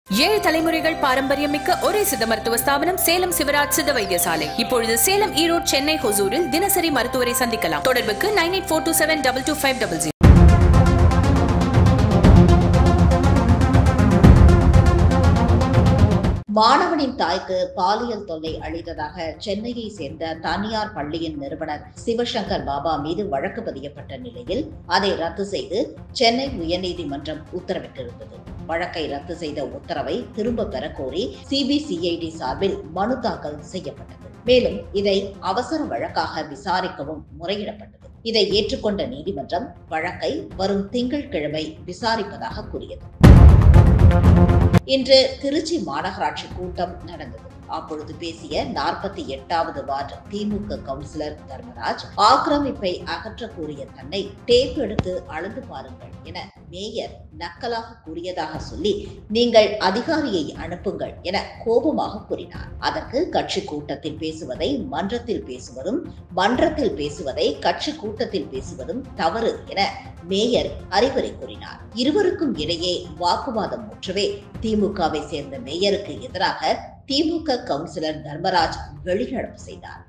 ஏழு தலைமுறைகள் பாரம்பரியம் மிக்க ஒரே சித்த மருத்துவ ஸ்தாபனம் சேலம் சிவராஜ் சித்த வைத்தியசாலை இப்பொழுது சேலம் ஈரோடு சென்னை ஹொசூரில் தினசரி மருத்துவரை சந்திக்கலாம் தொடர்புக்கு nine eight four two seven double two five double zero மாணவனின் தாய்க்கு பாலியல் தொல்லை அளித்ததாக சென்னையை சேர்ந்த தனியார் பள்ளியின் நிறுவனர் சிவசங்கர் பாபா மீது வழக்கு பதியப்பட்ட நிலையில் அதை ரத்து செய்து சென்னை உயர்நீதிமன்றம் உத்தரவிட்டிருந்தது வழக்கை ரத்து செய்த உத்தரவை திரும்ப பெற கோரி சிபிசிஐடி சார்பில் மனு தாக்கல் செய்யப்பட்டது மேலும் இதை அவசர வழக்காக விசாரிக்கவும் முறையிடப்பட்டது இதை ஏற்றுக்கொண்ட நீதிமன்றம் வழக்கை வரும் திங்கட்கிழமை விசாரிப்பதாக கூறியது இன்று திருச்சி மாநகராட்சி கூட்டம் நடந்தது அப்பொழுது பேசிய நாற்பத்தி எட்டாவது வார்டு திமுக கவுன்சிலர் தர்மராஜ் ஆக்கிரமிப்பை அகற்ற கூறிய தன்னை டேப் எடுத்து அளந்து பாருங்கள் என மேயர் நக்கலாக கூறியதாக சொல்லி நீங்கள் அதிகாரியை அனுப்புங்கள் என கோபமாக கூறினார் அதற்கு கட்சி கூட்டத்தில் பேசுவதை மன்றத்தில் பேசுவதும் மன்றத்தில் பேசுவதை கட்சி கூட்டத்தில் பேசுவதும் தவறு என மேயர் அறிவுரை கூறினார் இருவருக்கும் இடையே வாக்குவாதம் முற்றவே திமுகவை சேர்ந்த மேயருக்கு எதிராக திமுக கவுன்சிலர் தர்மராஜ் வெளிநடப்பு செய்தார்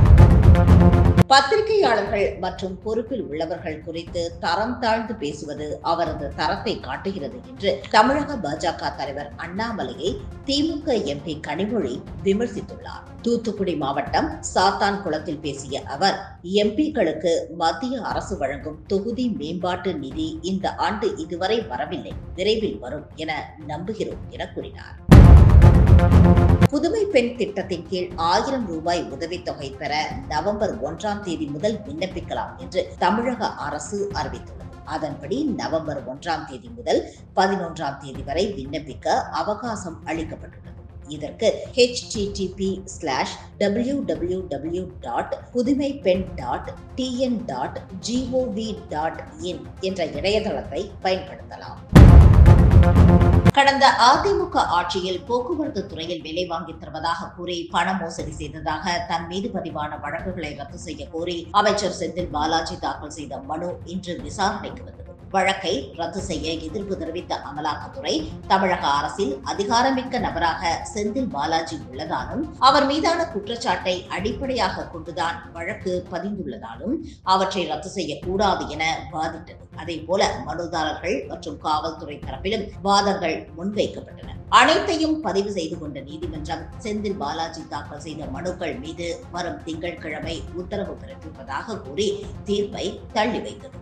பத்திரிகையாளர்கள் மற்றும் பொறுப்பில் உள்ளவர்கள் குறித்து தரம் தாழ்ந்து பேசுவது அவரது தரத்தை காட்டுகிறது என்று தமிழக பாஜக தலைவர் அண்ணாமலையை திமுக எம்பி கனிமொழி விமர்சித்துள்ளார் தூத்துக்குடி மாவட்டம் சாத்தான் குளத்தில் பேசிய அவர் எம்பிக்களுக்கு மத்திய அரசு வழங்கும் தொகுதி மேம்பாட்டு நிதி இந்த ஆண்டு இதுவரை வரவில்லை விரைவில் வரும் என நம்புகிறோம் என கூறினார் புதுமை பெண் திட்டத்தின் கீழ் ஆயிரம் ரூபாய் உதவித்தொகை பெற நவம்பர் ஒன்றாம் தேதி முதல் விண்ணப்பிக்கலாம் என்று தமிழக அரசு அறிவித்துள்ளது அதன்படி நவம்பர் ஒன்றாம் தேதி முதல் பதினொன்றாம் தேதி வரை விண்ணப்பிக்க அவகாசம் அளிக்கப்பட்டுள்ளது இதற்கு HTTP slash W W W dot புதுமை பெண் dot TN dot GOV dot in என்ற இணையதளத்தை பயன்படுத்தலாம் கடந்த அதிமுக ஆட்சியில் போக்குவரத்து துறையில் வேலை வாங்கித் தருவதாக கூறி பண மோசடி செய்ததாக தன் மீது பதிவான வழக்குகளை ரத்து செய்ய கோரி அமைச்சர் செந்தில் பாலாஜி தாக்கல் செய்த மனு இன்று விசாரணைக்கு வந்தது வழக்கை ரத்து செய்ய எதிர்ப்பு தெரிவித்த அமலாக்கத்துறை தமிழக அரசில் அதிகாரமிக்க நபராக செந்தில் பாலாஜி உள்ளதாலும் அவர் மீதான குற்றச்சாட்டை அடிப்படையாக கொண்டுதான் வழக்கு பதிந்துள்ளதாலும் அவற்றை ரத்து செய்யக்கூடாது என வாதிட்டது அதே போல மனுதாரர்கள் மற்றும் காவல்துறை தரப்பிலும் வாதங்கள் முன்வைக்கப்பட்டன அனைத்தையும் பதிவு செய்து கொண்ட நீதிமன்றம் செந்தில் பாலாஜி தாக்கல் செய்த மனுக்கள் மீது வரும் திங்கட்கிழமை உத்தரவு பிறப்பிப்பதாக கூறி தீர்ப்பை தள்ளி வைத்தது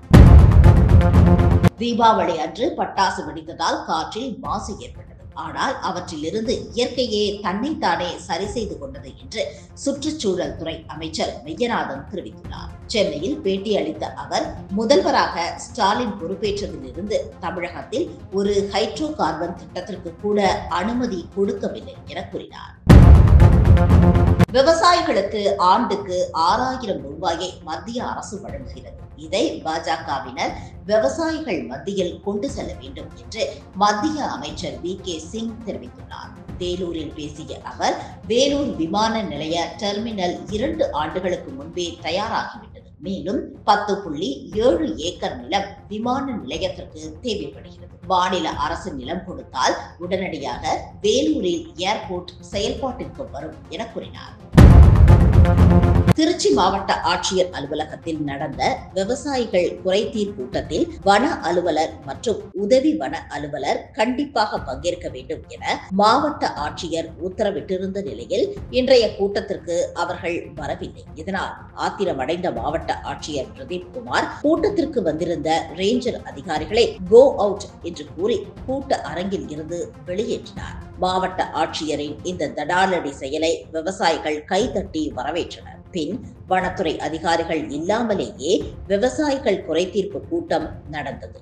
தீபாவளி அன்று பட்டாசு வெடித்ததால் காற்றில் மாசு ஏற்பட்டது ஆனால் அவற்றிலிருந்து இயற்கையே தன்னைத்தானே சரி செய்து கொண்டது என்று சுற்றுச்சூழல் துறை அமைச்சர் மெய்யநாதன் தெரிவித்துள்ளார் சென்னையில் பேட்டி அளித்த அவர் முதல்வராக ஸ்டாலின் பொறுப்பேற்றதிலிருந்து தமிழகத்தில் ஒரு ஹைட்ரோ கார்பன் திட்டத்திற்கு கூட அனுமதி கொடுக்கவில்லை என கூறினார் விவசாயிகளுக்கு ஆண்டுக்கு ஆறாயிரம் ரூபாயை மத்திய அரசு வழங்குகிறது இதை பாஜகவினர் விவசாயிகள் மத்தியில் கொண்டு செல்ல வேண்டும் என்று மத்திய அமைச்சர் வி கே சிங் தெரிவித்துள்ளார் வேலூரில் பேசிய அவர் வேலூர் விமான நிலைய டெர்மினல் இரண்டு ஆண்டுகளுக்கு முன்பே தயாராகிவிட்டது மேலும் பத்து புள்ளி ஏழு ஏக்கர் நிலம் விமான நிலையத்திற்கு தேவைப்படுகிறது மாநில அரசு நிலம் கொடுத்தால் உடனடியாக வேலூரில் ஏர்போர்ட் செயல்பாட்டிற்கு வரும் என கூறினார் திருச்சி மாவட்ட ஆட்சியர் அலுவலகத்தில் நடந்த விவசாயிகள் குறைதீர் கூட்டத்தில் வன அலுவலர் மற்றும் உதவி வன அலுவலர் கண்டிப்பாக பங்கேற்க வேண்டும் என மாவட்ட ஆட்சியர் உத்தரவிட்டிருந்த நிலையில் இன்றைய கூட்டத்திற்கு அவர்கள் வரவில்லை இதனால் ஆத்திரமடைந்த மாவட்ட ஆட்சியர் பிரதீப் குமார் கூட்டத்திற்கு வந்திருந்த ரேஞ்சர் அதிகாரிகளை கோ அவுட் என்று கூறி கூட்ட அரங்கில் இருந்து வெளியேற்றினார் மாவட்ட ஆட்சியரின் இந்த தடாலடி செயலை விவசாயிகள் கைதட்டி வரவேற்றனர் பின் வனத்துறை அதிகாரிகள் இல்லாமலேயே விவசாயிகள் குறைதீர்ப்பு கூட்டம் நடந்தது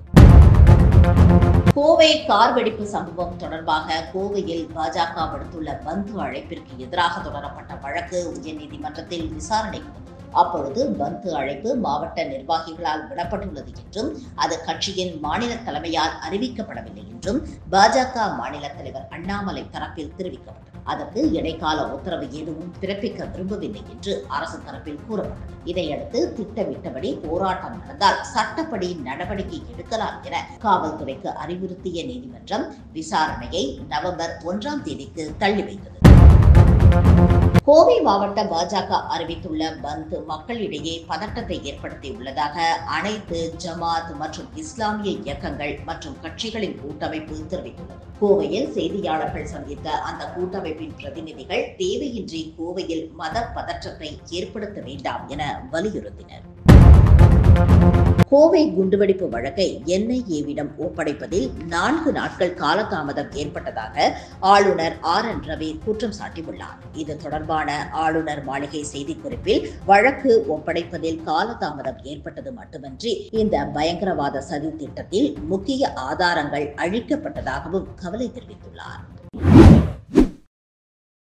கோவை கார் வெடிப்பு சம்பவம் தொடர்பாக கோவையில் பாஜக விடுத்துள்ள பந்து அழைப்பிற்கு எதிராக தொடரப்பட்ட வழக்கு உயர்நீதிமன்றத்தில் விசாரணைக்கு வந்தது அப்பொழுது பந்து அழைப்பு மாவட்ட நிர்வாகிகளால் விடப்பட்டுள்ளது என்றும் அது கட்சியின் மாநில தலைமையால் அறிவிக்கப்படவில்லை என்றும் பாஜக மாநில தலைவர் அண்ணாமலை தரப்பில் தெரிவிக்கப்பட்டது அதற்கு இடைக்கால உத்தரவு எதுவும் பிறப்பிக்க விரும்பவில்லை என்று அரசு தரப்பில் கூறப்பட்டது இதையடுத்து திட்டமிட்டபடி போராட்டம் நடந்தால் சட்டப்படி நடவடிக்கை எடுக்கலாம் என காவல்துறைக்கு அறிவுறுத்திய நீதிமன்றம் விசாரணையை நவம்பர் ஒன்றாம் தேதிக்கு தள்ளி வைத்தது கோவை மாவட்ட பாஜக அறிவித்துள்ள பந்த் மக்களிடையே பதட்டத்தை ஏற்படுத்தியுள்ளதாக அனைத்து ஜமாத் மற்றும் இஸ்லாமிய இயக்கங்கள் மற்றும் கட்சிகளின் கூட்டமைப்பு தெரிவித்துள்ளது கோவையில் செய்தியாளர்கள் சந்தித்த அந்த கூட்டமைப்பின் பிரதிநிதிகள் தேவையின்றி கோவையில் மத பதற்றத்தை ஏற்படுத்த வேண்டாம் என வலியுறுத்தினர் கோவை குண்டுவெடிப்பு வழக்கை என்ஐஏவிடம் ஒப்படைப்பதில் நான்கு நாட்கள் காலதாமதம் ஏற்பட்டதாக ஆளுநர் ஆர் என் ரவி குற்றம் சாட்டியுள்ளார் இது தொடர்பான ஆளுநர் மாளிகை செய்திக்குறிப்பில் வழக்கு ஒப்படைப்பதில் காலதாமதம் ஏற்பட்டது மட்டுமன்றி இந்த பயங்கரவாத சதி திட்டத்தில் முக்கிய ஆதாரங்கள் அழிக்கப்பட்டதாகவும் கவலை தெரிவித்துள்ளார்